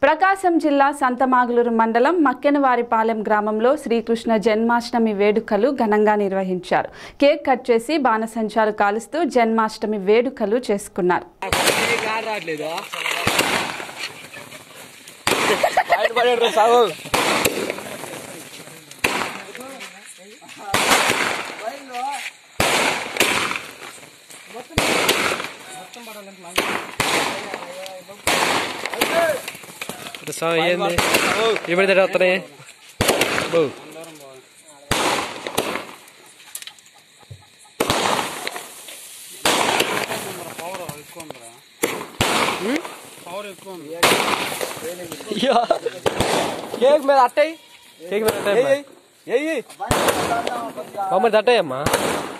ప్రకాశం జిల్లా సంతమాగులూరు మండలం మక్కెనవారిపాలెం గ్రామంలో శ్రీకృష్ణ జన్మాష్టమి వేడుకలు ఘనంగా నిర్వహించారు కేక్ కట్ చేసి బాణసంచాలు కాలుస్తూ జన్మాష్టమి వేడుకలు చేసుకున్నారు స్వామి ఏంది ఇప్పుడు తిరిగి వస్తున్నాయి ఓ. అయ్యో. కేక్ మీద అట్టయి కేక్ మీద అట్టయి మరి అట్టయ్యమ్మా